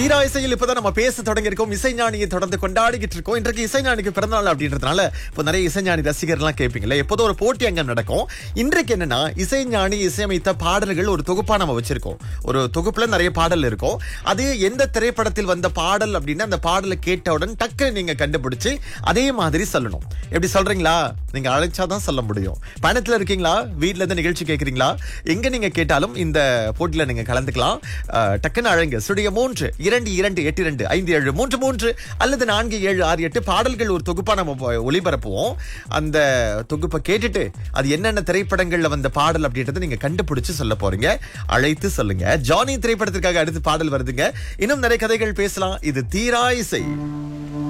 தீரா இசையில் இப்பதான் நம்ம பேச தொடங்கி இருக்கோம் இசைஞானியை தொடர்ந்து கொண்டாடிக்கிட்டு இருக்கோம் இன்றைக்கு இசைஞானிக்கு பிறந்தநாள் அப்படின்றதுனால இப்போ நிறைய இசைஞானி ரசிகர்லாம் கேட்பீங்களே எப்போதும் ஒரு போட்டி அங்கம் நடக்கும் இன்றைக்கு என்னன்னா இசைஞானி இசையமைத்த பாடல்கள் ஒரு தொகுப்பா நம்ம வச்சிருக்கோம் ஒரு தொகுப்புல நிறைய பாடல் இருக்கும் அது எந்த திரைப்படத்தில் வந்த பாடல் அப்படின்னா அந்த பாடலை கேட்டவுடன் டக்கு நீங்க கண்டுபிடிச்சு அதே மாதிரி சொல்லணும் எப்படி சொல்றீங்களா நீங்க அழைச்சாதான் சொல்ல முடியும் பயணத்துல இருக்கீங்களா வீட்ல இருந்து நிகழ்ச்சி கேட்கறீங்களா எங்க நீங்க கேட்டாலும் இந்த போட்டியில நீங்க கலந்துக்கலாம் அஹ், டக்குன்னு அழைங்க சுடிய மூன்று இரண்டு இரண்டு எட்டு இரண்டு ஐந்து ஏழு மூன்று மூன்று அல்லது நான்கு ஏழு ஆறு எட்டு பாடல்கள் ஒரு தொகுப்பா நம்ம ஒ- ஒளிபரப்புவோம் அந்த தொகுப்பை கேட்டுட்டு அது என்னென்ன திரைப்படங்கள்ல வந்த பாடல் அப்படின்றத நீங்க கண்டுபிடிச்சு சொல்ல போறீங்க அழைத்து சொல்லுங்க ஜானி திரைப்படத்திற்காக அடுத்து பாடல் வருதுங்க இன்னும் நிறைய கதைகள் பேசலாம் இது தீரா இசை